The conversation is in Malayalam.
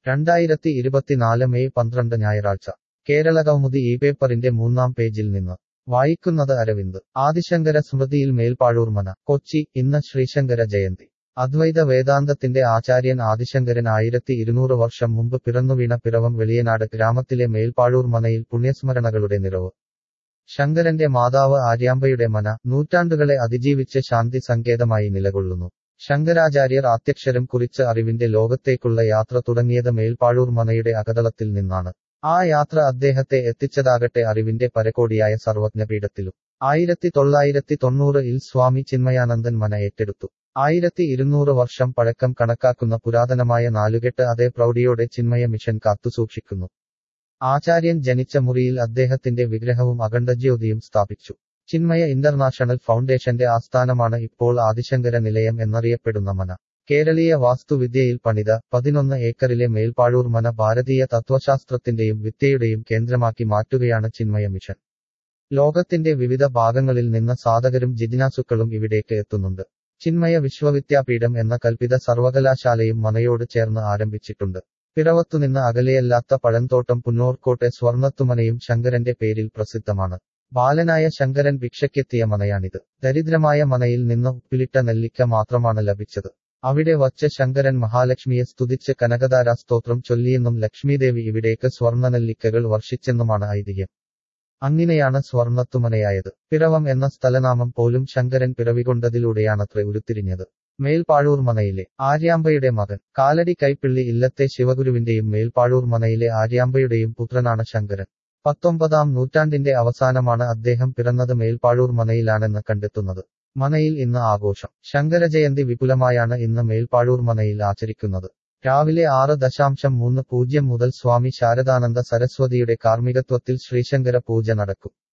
രണ്ടായിരത്തി ഇരുപത്തിനാല് മെയ് പന്ത്രണ്ട് ഞായറാഴ്ച കേരള കൗമുദി ഈ പേപ്പറിന്റെ മൂന്നാം പേജിൽ നിന്ന് വായിക്കുന്നത് അരവിന്ദ് ആദിശങ്കര സ്മൃതിയിൽ മേൽപ്പാഴൂർ മന കൊച്ചി ഇന്ന് ശ്രീശങ്കര ജയന്തി അദ്വൈത വേദാന്തത്തിന്റെ ആചാര്യൻ ആദിശങ്കരൻ ആയിരത്തി ഇരുന്നൂറ് വർഷം മുമ്പ് പിറന്നുവീണ പിറവം വെളിയനാട് ഗ്രാമത്തിലെ മേൽപ്പാഴൂർ മനയിൽ പുണ്യസ്മരണകളുടെ നിറവ് ശങ്കരന്റെ മാതാവ് ആര്യാമ്പയുടെ മന നൂറ്റാണ്ടുകളെ അതിജീവിച്ച് ശാന്തി സങ്കേതമായി നിലകൊള്ളുന്നു ശങ്കരാചാര്യർ ആദ്യക്ഷരം കുറിച്ച് അറിവിന്റെ ലോകത്തേക്കുള്ള യാത്ര തുടങ്ങിയത് മേൽപ്പാഴൂർ മനയുടെ അകതളത്തിൽ നിന്നാണ് ആ യാത്ര അദ്ദേഹത്തെ എത്തിച്ചതാകട്ടെ അറിവിന്റെ പരകോടിയായ സർവജ്ഞപീഠത്തിലും ആയിരത്തി തൊള്ളായിരത്തി തൊണ്ണൂറിൽ സ്വാമി ചിന്മയാനന്ദൻ മന ഏറ്റെടുത്തു ആയിരത്തി ഇരുന്നൂറ് വർഷം പഴക്കം കണക്കാക്കുന്ന പുരാതനമായ നാലുകെട്ട് അതേ പ്രൗഢിയോടെ ചിന്മയ മിഷൻ കാത്തുസൂക്ഷിക്കുന്നു ആചാര്യൻ ജനിച്ച മുറിയിൽ അദ്ദേഹത്തിന്റെ വിഗ്രഹവും അഖണ്ഡജ്യോതിയും സ്ഥാപിച്ചു ചിന്മയ ഇന്റർനാഷണൽ ഫൗണ്ടേഷന്റെ ആസ്ഥാനമാണ് ഇപ്പോൾ ആദിശങ്കര നിലയം എന്നറിയപ്പെടുന്ന മന കേരളീയ വാസ്തുവിദ്യയിൽ പണിത പതിനൊന്ന് ഏക്കറിലെ മേൽപ്പാഴൂർ മന ഭാരതീയ തത്വശാസ്ത്രത്തിന്റെയും വിദ്യയുടെയും കേന്ദ്രമാക്കി മാറ്റുകയാണ് ചിന്മയ മിഷൻ ലോകത്തിന്റെ വിവിധ ഭാഗങ്ങളിൽ നിന്ന് സാധകരും ജിജ്ഞാസുക്കളും ഇവിടേക്ക് എത്തുന്നുണ്ട് ചിന്മയ വിശ്വവിദ്യാപീഠം എന്ന കൽപ്പിത സർവകലാശാലയും മനയോട് ചേർന്ന് ആരംഭിച്ചിട്ടുണ്ട് പിറവത്തുനിന്ന് അകലെയല്ലാത്ത പഴന്തോട്ടം പുന്നോർക്കോട്ടെ സ്വർണത്തുമനയും ശങ്കരന്റെ പേരിൽ പ്രസിദ്ധമാണ് ബാലനായ ശങ്കരൻ ഭിക്ഷയ്ക്കെത്തിയ മനയാണിത് ദരിദ്രമായ മനയിൽ നിന്ന് ഉപ്പിലിട്ട നെല്ലിക്ക മാത്രമാണ് ലഭിച്ചത് അവിടെ വച്ച് ശങ്കരൻ മഹാലക്ഷ്മിയെ സ്തുതിച്ച് കനകധാരാ സ്തോത്രം ചൊല്ലിയെന്നും ലക്ഷ്മീദേവി ഇവിടേക്ക് സ്വർണ്ണ നെല്ലിക്കകൾ വർഷിച്ചെന്നുമാണ് ഐതിഹ്യം അങ്ങനെയാണ് സ്വർണത്തുമനയായത് പിറവം എന്ന സ്ഥലനാമം പോലും ശങ്കരൻ പിറവികൊണ്ടതിലൂടെയാണത്രേ ഉരുത്തിരിഞ്ഞത് മേൽപ്പാഴൂർ മനയിലെ ആര്യാമ്പയുടെ മകൻ കാലടി കൈപ്പിള്ളി ഇല്ലത്തെ ശിവഗുരുവിന്റെയും മേൽപ്പാഴൂർ മനയിലെ ആര്യാമ്പയുടെയും പുത്രനാണ് ശങ്കരൻ പത്തൊമ്പതാം നൂറ്റാണ്ടിന്റെ അവസാനമാണ് അദ്ദേഹം പിറന്നത് മേൽപ്പാഴൂർ മനയിലാണെന്ന് കണ്ടെത്തുന്നത് മനയിൽ ഇന്ന് ആഘോഷം ശങ്കരജയന്തി വിപുലമായാണ് ഇന്ന് മേൽപ്പാഴൂർ മനയിൽ ആചരിക്കുന്നത് രാവിലെ ആറ് ദശാംശം മൂന്ന് പൂജ്യം മുതൽ സ്വാമി ശാരദാനന്ദ സരസ്വതിയുടെ കാർമ്മികത്വത്തിൽ ശ്രീശങ്കര പൂജ നടക്കും